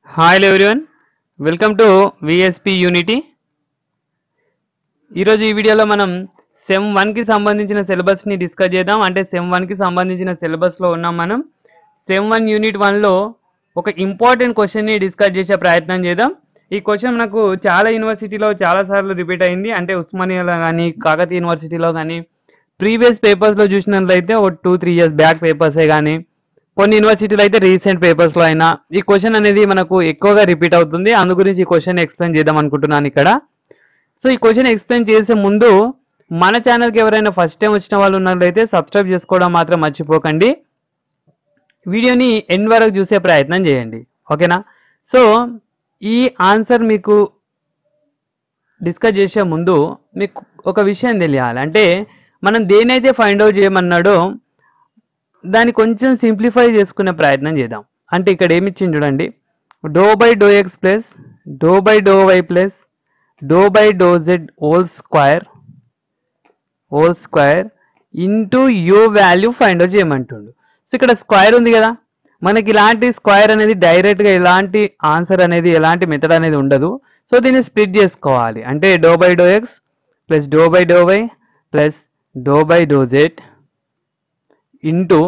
hi everyone welcome to VSP unity ఈరోజు ఈ వీడియోలో మనం సెమ్ వన్కి సంబంధించిన సిలబస్ని డిస్కస్ చేద్దాం అంటే సెమ్ వన్కి సంబంధించిన సిలబస్లో ఉన్నాం మనం సెమ్ వన్ యూనిట్ వన్లో ఒక ఇంపార్టెంట్ క్వశ్చన్ని డిస్కస్ చేసే ప్రయత్నం చేద్దాం ఈ క్వశ్చన్ మనకు చాలా యూనివర్సిటీలో చాలాసార్లు రిపీట్ అయింది అంటే ఉస్మానియాలో కానీ కాకతీయ యూనివర్సిటీలో కానీ ప్రీవియస్ పేపర్స్లో చూసినట్లయితే ఒక టూ త్రీ ఇయర్స్ బ్యాక్ పేపర్సే కానీ కొన్ని యూనివర్సిటీలు అయితే రీసెంట్ పేపర్స్లో అయినా ఈ క్వశ్చన్ అనేది మనకు ఎక్కువగా రిపీట్ అవుతుంది అందు గురించి ఈ క్వశ్చన్ ఎక్స్ప్లెయిన్ చేద్దాం అనుకుంటున్నాను ఇక్కడ సో ఈ క్వశ్చన్ ఎక్స్ప్లెయిన్ చేసే ముందు మన ఛానల్కి ఎవరైనా ఫస్ట్ టైం వచ్చిన వాళ్ళు ఉన్నట్లయితే సబ్స్క్రైబ్ చేసుకోవడం మాత్రం మర్చిపోకండి వీడియోని ఎండ్ వరకు చూసే ప్రయత్నం చేయండి ఓకేనా సో ఈ ఆన్సర్ మీకు డిస్కస్ చేసే ముందు మీకు ఒక విషయం తెలియాలి అంటే మనం దేనైతే ఫైండ్ అవుట్ చేయమన్నాడో దాన్ని కొంచెం సింప్లిఫై చేసుకునే ప్రయత్నం చేద్దాం అంటే ఇక్కడ ఏమి ఇచ్చింది చూడండి doe by do x plus do by do y plus do by do z whole square whole square into u value find out చేయమంటుండు సో ఇక్కడ స్క్వేర్ ఉంది కదా మనకి ఇలాంటి స్క్వేర్ అనేది డైరెక్ట్గా ఇలాంటి ఆన్సర్ అనేది ఎలాంటి మెథడ్ అనేది ఉండదు సో దీన్ని స్ప్లిట్ చేసుకోవాలి అంటే doe by do x plus do by do y plus do by do z into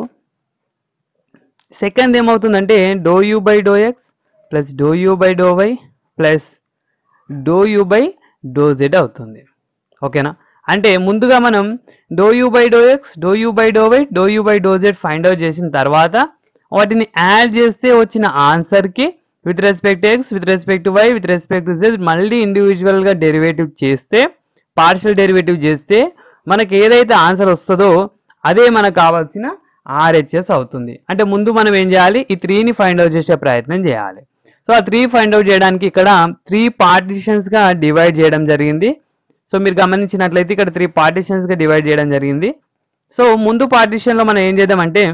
second ఏమవుతుందంటే doe u by do x plus doe u by do y plus doe u by do z అవుతుంది ఓకేనా అంటే ముందుగా మనం doe u by do x doe u by do y doe u by do z find out చేసిన తర్వాత వాటిని add చేస్తే వచ్చిన ఆన్సర్కి with respect X with respect y with respect z మళ్ళీ ఇండివిజువల్గా డెరివేటివ్ చేస్తే పార్షియల్ డెరివేటివ్ చేస్తే మనకి ఏదైతే ఆన్సర్ వస్తుందో అదే మనకు కావాల్సిన ఆర్హెచ్ఎస్ అవుతుంది అంటే ముందు మనం ఏం చేయాలి ఈ త్రీని ఫైండ్ అవుట్ చేసే ప్రయత్నం చేయాలి సో ఆ త్రీ ఫైండ్ అవుట్ చేయడానికి ఇక్కడ త్రీ పార్టిషన్స్గా డివైడ్ చేయడం జరిగింది సో మీరు గమనించినట్లయితే ఇక్కడ త్రీ పార్టిషన్స్గా డివైడ్ చేయడం జరిగింది సో ముందు పార్టిషన్లో మనం ఏం చేద్దామంటే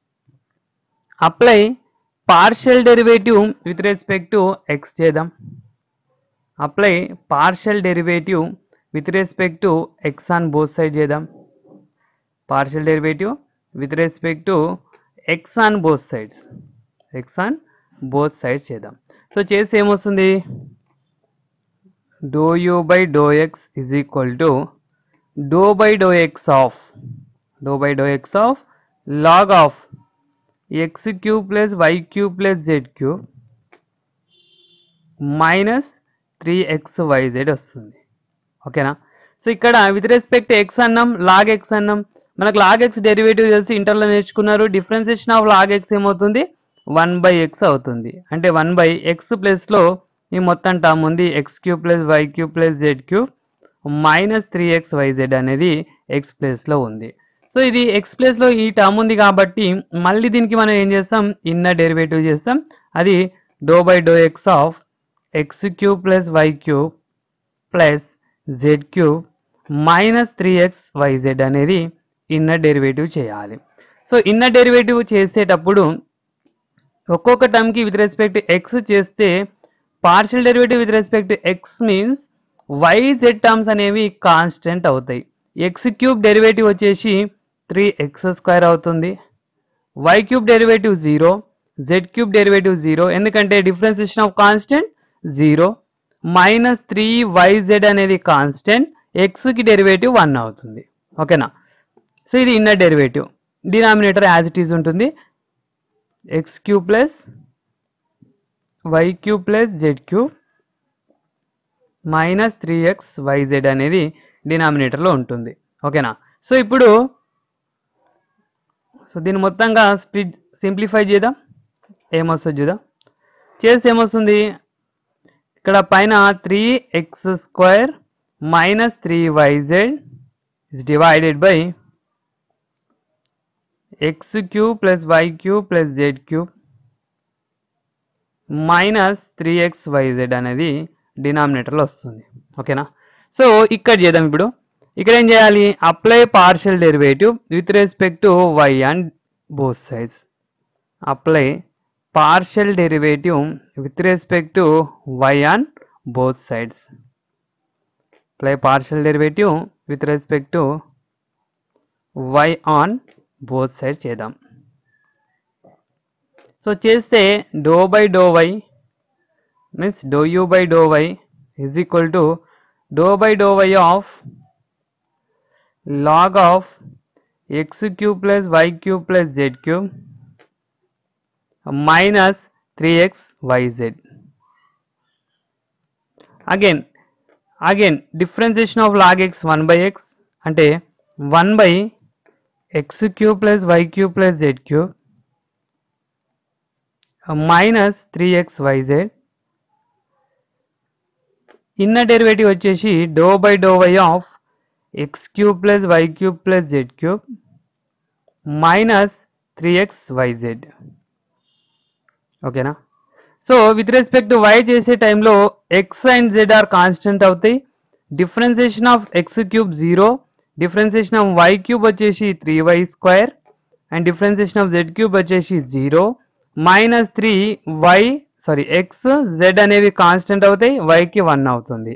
apply partial derivative with respect to x చేద్దాం apply partial derivative with respect to x on both side చేద్దాం partial derivative with respect to x on both sides x on both sides చేద్దాం so చేసి ఏమొస్తుంది doe u by do x is equal to doe by do x of doe by do x of log of x cube plus y cube plus z cube minus three x y z వస్తుంది ఓకేనా so ఇక్కడ with respect x అన్నాం log x అన్నాం మనకు log x derivative తెలిసి ఇంటర్లో నేర్చుకున్నారు differentiation of log x ఏమవుతుంది వన్ బై ఎక్స్ అవుతుంది అంటే వన్ బై ఎక్స్ ప్లస్లో ఈ మొత్తం టర్మ్ ఉంది x cube plus y cube plus z cube minus three x y z అనేది ఎక్స్ ప్లస్లో ఉంది సో ఇది ఎక్స్ ప్లస్లో ఈ టర్మ్ ఉంది కాబట్టి మళ్ళీ దీనికి మనం ఏం చేస్తాం ఇన్నర్ డెరివేటివ్ చేస్తాం అది doe by do x of x cube plus y cube plus z cube minus three x y z అనేది ఇన్నర్ డెరివేటివ్ చేయాలి సో ఇన్నర్ డెరివేటివ్ చేసేటప్పుడు ఒక్కొక్క టర్మ్కి విత్ రెస్పెక్ట్ ఎక్స్ చేస్తే partial derivative with respect x means y z terms అనేవి constant అవుతాయి x cube derivative వచ్చేసి three x square అవుతుంది y cube derivative zero z cube derivative zero ఎందుకంటే differentiation of constant zero minus three y z అనేది constant ఎక్స్కి derivative one అవుతుంది ఓకేనా so ఇది inner derivative denominator as it is ఉంటుంది x cube plus y cube plus z cube minus three x y z అనేది డినామినేటర్లో ఉంటుంది ఓకేనా సో ఇప్పుడు సో దీన్ని మొత్తంగా స్ప్లిట్ సింప్లిఫై చేద్దాం ఏమొస్తుంది చూద్దాం చేసి ఏమొస్తుంది ఇక్కడ పైన three x square minus three y z is divided by x cube plus y cube plus z cube minus three x y z అనేది డినామినేటర్లో వస్తుంది ఓకేనా సో ఇక్కడ చేద్దాం ఇప్పుడు ఇక్కడ ఏం చేయాలి apply partial derivative with respect to y and both sides apply partial derivative with respect to y and both sides apply partial derivative with respect to y on both sides చేద్దాం so చేస్తే doe by do y means dou u by dou y is equal to dou by dou y of log of x cube plus y cube plus z cube minus 3x yz again again differentiation of log x 1 by x అంటే 1 by x cube plus y cube plus z cube minus three x y z inner derivative వచ్చేసి doe by do y of x cube plus y cube plus z cube minus three x y z ఓకేనా so with respect to y చేసే టైంలో x and z are constant అవుతాయి differentiation of x cube zero differentiation of y cube వచ్చేసి three y square and differentiation of z cube వచ్చేసి zero minus three y sorry x z అనేవి constant అవుతాయి వైకి one అవుతుంది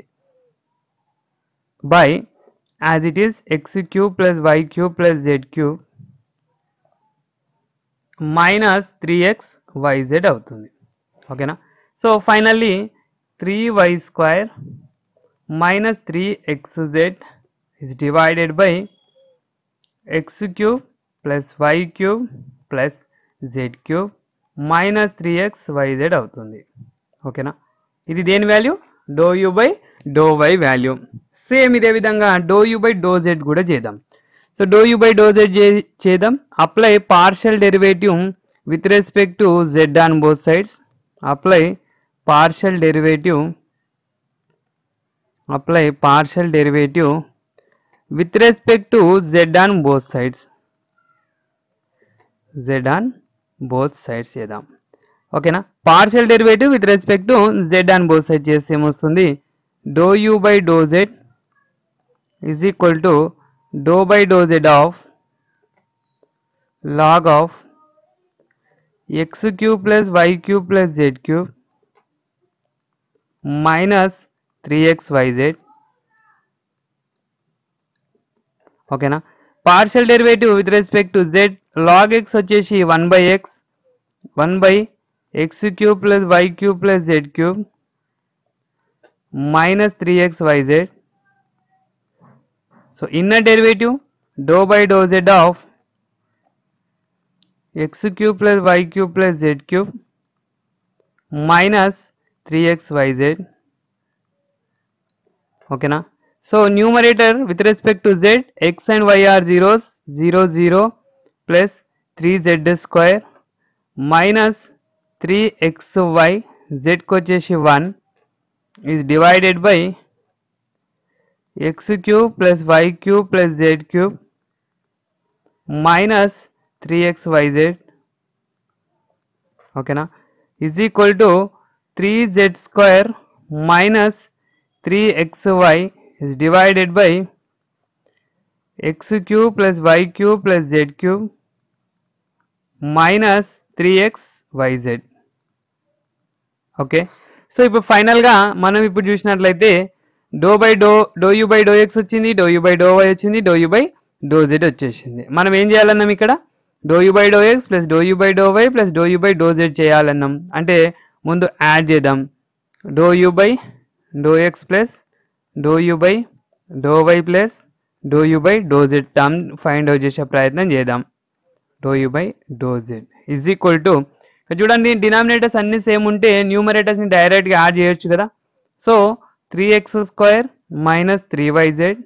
by as it is x cube plus y cube plus z cube minus three x y z అవుతుంది ఓకేనా so finally three y square minus three x z is divided by x cube plus y cube plus z cube minus three x y z అవుతుంది ఓకేనా ఇది దేని value doe u by do y value same ఇదే విధంగా doe u by do z కూడా చేద్దాం so doe u by do z చేద్దాం apply partial derivative with respect to z on both sides apply partial derivative apply partial derivative with respect to z on both sides z on both sides చేద్దాం ఓకేనా partial derivative with respect to z on both side చేస్తే ఏమొస్తుంది doe u by do z is equal to doe by do z of log of x cube plus y cube plus z cube minus three x y z ఓకేనా partial derivative with respect to z log x వచ్చేసి one by x one by x cube plus y cube plus z cube minus three x y z so inner derivative doe by do z of x cube plus y cube plus z cube minus three x y z ఓకేనా so numerator with respect to z x and y are zeros zero zero plus three z square minus three x y జెడ్కి వచ్చేసి one is divided by x cube plus y cube plus z cube minus three x y z ఓకేనా is equal to three z square minus three x y is divided by x cube plus y cube plus z cube minus 3x yz okay so ఇప్పుడు ఫైనల్గా మనం ఇప్పుడు చూసినట్లయితే doe by doe doe u by do x వచ్చింది doe u by do y వచ్చింది doe u by do z వచ్చేసింది మనం ఏం చేయాలన్నాం ఇక్కడ doe u by do x plus doe u by do y plus doe u by do z చేయాలన్నాం అంటే ముందు యాడ్ చేద్దాం doe u by do x plus doe u by do y plus doe u by do z term find out చేసే ప్రయత్నం చేద్దాం doe u by do z is equal to చూడండి denominators అన్ని same ఉంటే న్యూమరేటర్స్ని డైరెక్ట్గా యాడ్ చేయొచ్చు కదా so three x square minus three y z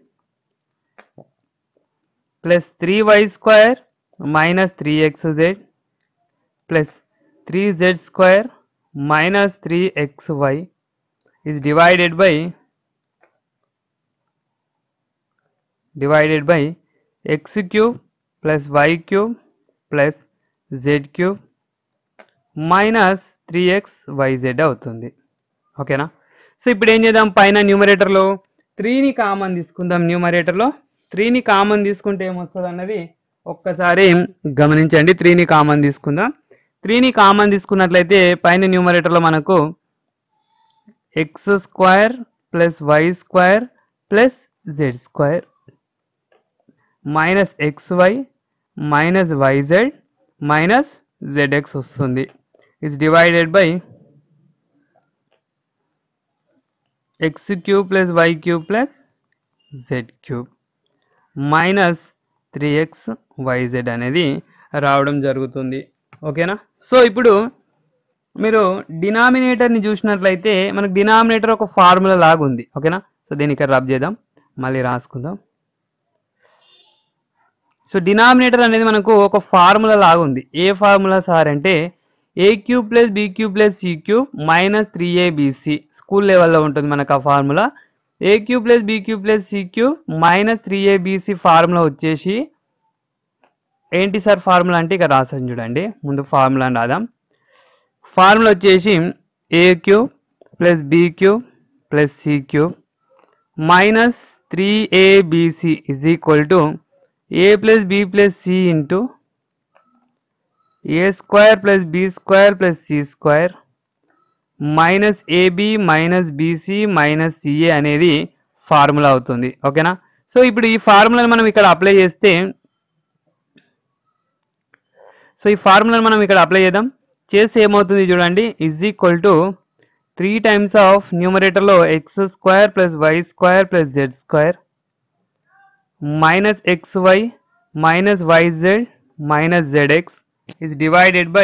plus three y square minus three x z plus three z square minus three x y is divided by divided by x cube plus y cube plus z cube minus three x y z అవుతుంది ఓకేనా so ఇప్పుడు ఏం చేద్దాం పైన న్యూమరేటర్లో త్రీని common తీసుకుందాం న్యూమరేటర్లో త్రీని కామన్ తీసుకుంటే ఏమొస్తుంది అన్నది ఒక్కసారి గమనించండి త్రీని కామన్ తీసుకుందాం త్రీని కామన్ తీసుకున్నట్లయితే పైన న్యూమరేటర్లో మనకు x square plus y square plus z square minus x y minus y z minus z x వస్తుంది it's divided by x cube plus y cube plus z cube minus three x y z అనేది రావడం జరుగుతుంది ఓకేనా so ఇప్పుడు మీరు డినామినేటర్ని చూసినట్లయితే మనకు denominator ఒక ఫార్ములా లాగా ఉంది ఓకేనా సో దీన్ని ఇక్కడ రబ్ చేద్దాం మళ్ళీ రాసుకుందాం సో డినామినేటర్ అనేది మనకు ఒక ఫార్ములా లాగా ఉంది ఏ ఫార్ములా సార్ అంటే a cube plus b cube plus c cube minus three a b c school లెవెల్లో ఉంటుంది మనకు ఆ formula a cube plus b cube plus c cube minus three a b c formula వచ్చేసి ఏంటి సార్ ఫార్ములా అంటే ఇక రాసాను చూడండి ముందు ఫార్ములా రాదాం ఫార్ములా వచ్చేసి a cube plus b cube plus c cube minus three a b c is equal to a plus b plus c into a square plus b square plus c square minus a b minus b c minus c a అనేది formula అవుతుంది ఓకేనా so ఇప్పుడు ఈ ఫార్ములాని మనం ఇక్కడ apply చేస్తే so ఈ ఫార్ములాని మనం ఇక్కడ అప్లై చేద్దాం చేస్తే ఏమవుతుంది చూడండి is equal to three times of న్యూమరేటర్లో x square plus y square plus z square minus x y minus y z minus z x is divided by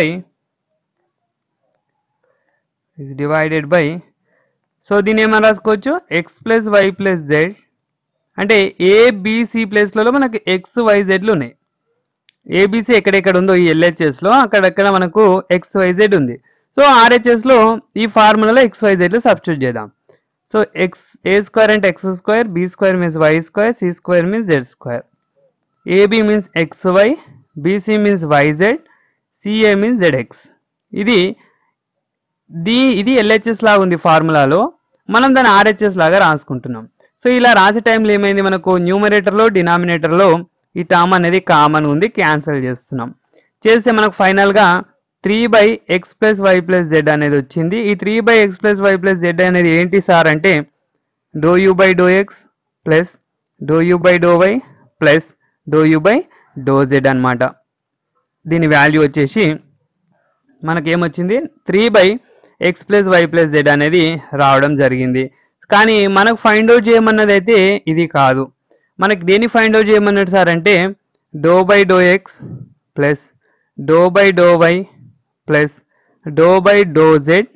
is divided by సో దీన్ని ఏమని రాసుకోవచ్చు x plus y plus z అంటే a b c ప్లేస్లలో మనకు x y జెడ్లు ఉన్నాయి ABC ఎక్కడెక్కడ ఉందో ఈ ఎల్హెచ్ఎస్లో అక్కడక్కడ మనకు ఎక్స్ వై జెడ్ ఉంది సో ఆర్హెచ్ఎస్లో ఈ ఫార్ములాలో ఎక్స్ వై జెడ్లు సబ్స్టిట్యూట్ చేద్దాం సో ఎక్స్ ఏ స్క్వేర్ అంటే x square b square means y square c square means z square a b means x y b c means y z c a means z x ఇది the ఇది LHS లాగా ఉంది ఫార్ములాలో మనం దాన్ని RHS లాగా రాసుకుంటున్నాం సో ఇలా రాసే టైంలో ఏమైంది మనకు న్యూమరేటర్లో డినామినేటర్లో ఈ టర్మ్ అనేది కామన్ ఉంది క్యాన్సిల్ చేస్తున్నాం చేస్తే మనకు ఫైనల్గా three by x plus y plus z అనేది వచ్చింది ఈ three by x plus y plus z అనేది ఏంటి సార్ అంటే doe u by do x plus doe u by do y plus doe u by do z అనమాట దీని value వచ్చేసి మనకేమొచ్చింది three by x plus y plus z అనేది రావడం జరిగింది కానీ మనకు ఫైండ్ అవుట్ చేయమన్నది అయితే ఇది కాదు మనకి దేని ఫైండ్ అవుట్ చేయమన్నాడు సార్ అంటే doe by do x plus do by do y plus do by do z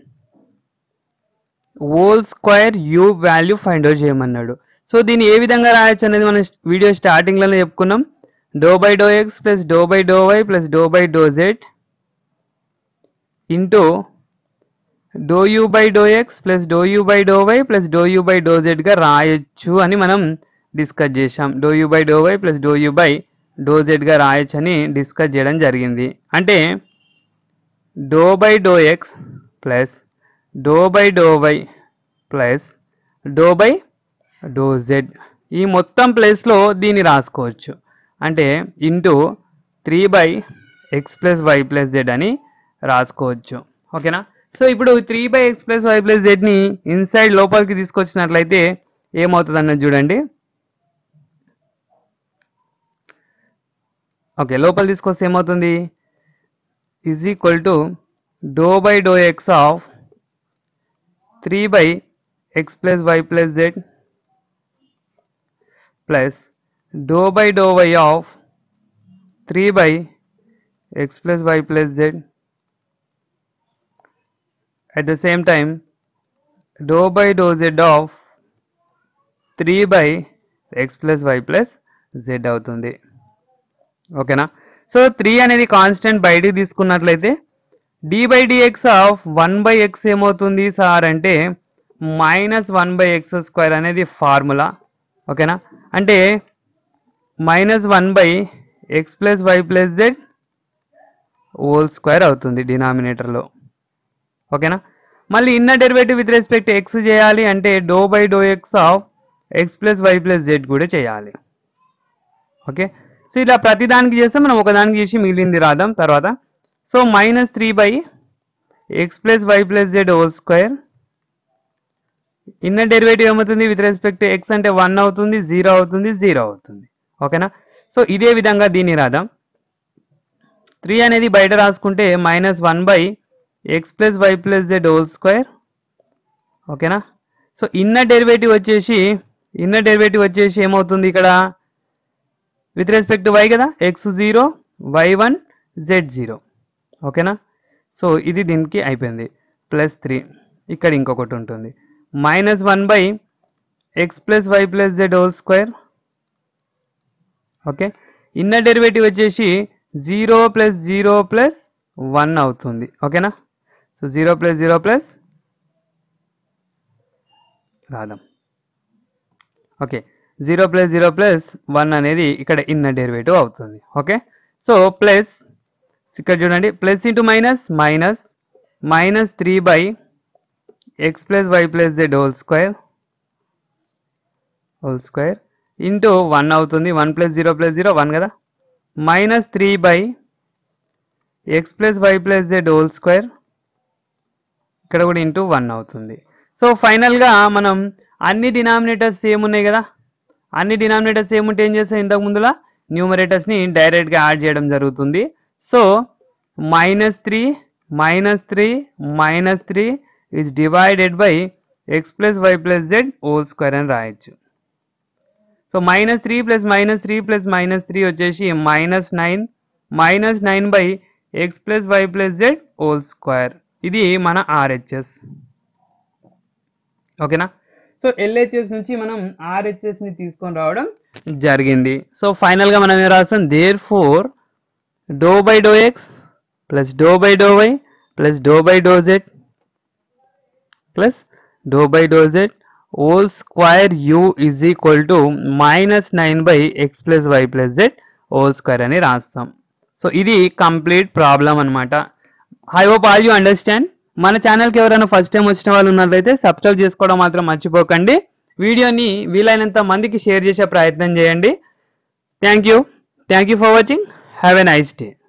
whole square u value find out చేయమన్నాడు సో దీన్ని ఏ విధంగా రాయొచ్చు అనేది మనం వీడియో స్టార్టింగ్లోనే చెప్పుకున్నాం doe by do x plus do by do y plus do by do z into doe u by do x plus doe u by do y plus doe u by doe జెడ్గా రాయొచ్చు అని మనం discuss చేసాం doe u by do y plus doe u by doe జెడ్గా రాయొచ్చు అని discuss చేయడం జరిగింది అంటే doe by do x plus do by do y plus do by do z ఈ మొత్తం ప్లేస్లో దీన్ని రాసుకోవచ్చు అంటే into three by x plus y plus z అని రాసుకోవచ్చు ఓకేనా సో ఇప్పుడు three by x plus y plus జెడ్ని ఇన్సైడ్ లోపలికి తీసుకొచ్చినట్లయితే ఏమవుతుంది అన్నది చూడండి ఓకే లోపల తీసుకొస్తే ఏమవుతుంది is equal to doe by do x of three by x plus y plus z plus do by do y of three by x plus y plus z at the same time dou by dou z of 3 by x plus y plus z అవుతుంది ఓకేనా so three అనేది constant బయటికి తీసుకున్నట్లయితే d by d x of one by x ఏమవుతుంది sir అంటే minus one by x square అనేది formula ఓకేనా అంటే minus one by x plus y plus z whole square అవుతుంది డినామినేటర్లో ఓకేనా మళ్ళీ inner derivative with respect x చేయాలి అంటే doe by do x of x plus y plus z కూడా చేయాలి ఓకే సో ఇలా ప్రతిదానికి చేస్తే మనం ఒకదానికి చేసి మిగిలింది రాద్దాం తర్వాత so minus three by x plus y plus z whole square inner derivative ఏమవుతుంది విత్ రెస్పెక్ట్ ఎక్స్ అంటే వన్ అవుతుంది జీరో అవుతుంది జీరో అవుతుంది ఓకేనా సో ఇదే విధంగా దీన్ని రాద్దాం త్రీ అనేది బయట రాసుకుంటే minus one by x plus y plus z whole square ఓకేనా సో ఇన్నర్ డెరివేటివ్ వచ్చేసి ఇన్నర్ డెరివేటివ్ వచ్చేసి ఏమవుతుంది ఇక్కడ విత్ రెస్పెక్ట్ టు వై కదా x zero y one z zero ఓకేనా సో ఇది దీనికి అయిపోయింది ప్లస్ త్రీ ఇక్కడ ఇంకొకటి ఉంటుంది minus one by x plus y plus z whole square okay inner derivative వచ్చేసి zero plus zero plus one అవుతుంది ఓకేనా so zero plus zero plus రాదాం okay zero plus zero plus one అనేది ఇక్కడ inner derivative అవుతుంది okay so plus ఇక్కడ చూడండి plus into minus minus minus three by x plus y plus z whole square whole square into one అవుతుంది one plus zero plus zero one కదా minus three by x plus y plus z whole square ఇక్కడ కూడా into one అవుతుంది so ఫైనల్గా మనం అన్ని denominators same ఉన్నాయి కదా అన్ని డినామినేటర్స్ సేమ్ ఉంటే ఏం చేస్తాం ఇంతకు ముందులా న్యూమరేటర్స్ని డైరెక్ట్గా యాడ్ చేయడం జరుగుతుంది so minus three minus three minus three is divided by x plus y plus z whole square అని రాయొచ్చు so minus three plus minus three plus minus three వచ్చేసి minus nine minus nine by x plus y plus z whole square ఇది మన RHS ఓకేనా so LHS నుంచి మనం RHS ని తీసుకొని రావడం జరిగింది సో ఫైనల్ గా మనం ఏం రాస్తాం therefore do by do x plus do by do y plus do by do z plus do by do z whole square u is equal to minus nine by x plus y plus z whole square అని రాస్తాం so ఇది complete problem అనమాట I hope all you understand మన ఛానల్కి ఎవరైనా first time వచ్చిన వాళ్ళు ఉన్నట్లయితే సబ్స్క్రైబ్ చేసుకోవడం మాత్రం మర్చిపోకండి వీడియోని వీలైనంత మందికి షేర్ చేసే ప్రయత్నం చేయండి thank you thank you for watching have a nice day